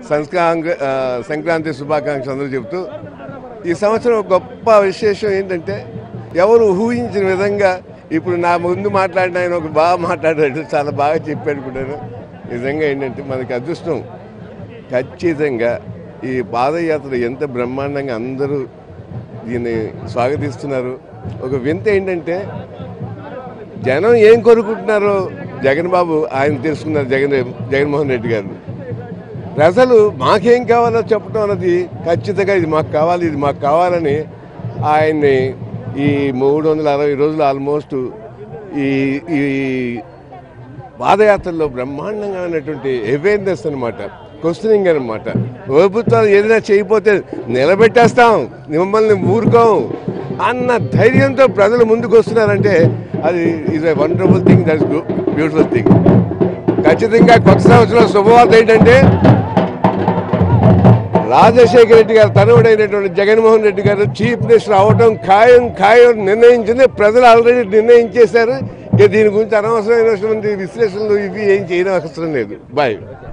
సంక్రాంతి ఆ, సంక్రాంతి శుభాకాంక్షలు అందరూ చెబుతూ ఈ సంవత్సరం ఒక గొప్ప విశేషం ఏంటంటే ఎవరు ఊహించిన విధంగా ఇప్పుడు నా ముందు మాట్లాడిన ఆయన ఒక బాగా మాట్లాడాడు చాలా బాగా చెప్పాడు కూడా నిజంగా ఏంటంటే మనకి అదృష్టం ఖచ్చితంగా ఈ పాదయాత్ర ఎంత బ్రహ్మాండంగా అందరూ దీన్ని స్వాగతిస్తున్నారు ఒక వింత ఏంటంటే జనం ఏం కోరుకుంటున్నారో జగన్ బాబు ఆయన తెలుసుకున్నారు జగన్ జగన్మోహన్ రెడ్డి గారు ప్రజలు మాకేం కావాలో చెప్పడం అన్నది ఖచ్చితంగా ఇది మాకు కావాలి ఇది మాకు కావాలని ఆయన్ని ఈ మూడు వందల అరవై రోజులు ఆల్మోస్ట్ ఈ ఈ పాదయాత్రలో బ్రహ్మాండంగా ఉన్నటువంటి అవేర్నెస్ అనమాట క్వశ్చనింగ్ అనమాట ప్రభుత్వాలు ఏదైనా చేయకపోతే నిలబెట్టేస్తాం మిమ్మల్ని ఊరుకోం అన్న ధైర్యంతో ప్రజలు ముందుకు వస్తున్నారంటే అది is a wonderful thing that beautiful thing ఖచ్చితంగా కొత్త సంవత్సరం శుభవార్త ఏంటంటే రాజశేఖర రెడ్డి గారు తనవుడైనటువంటి జగన్మోహన్ రెడ్డి గారు చీఫ్ మినిస్టర్ అవటం ఖాయం ఖాయం నిర్ణయించింది ప్రజలు ఆల్రెడీ నిర్ణయించేశారు ఇక దీని గురించి అనవసరమైనటువంటి విశ్లేషణలు ఇవి ఏం చేయడం అవసరం లేదు బాయ్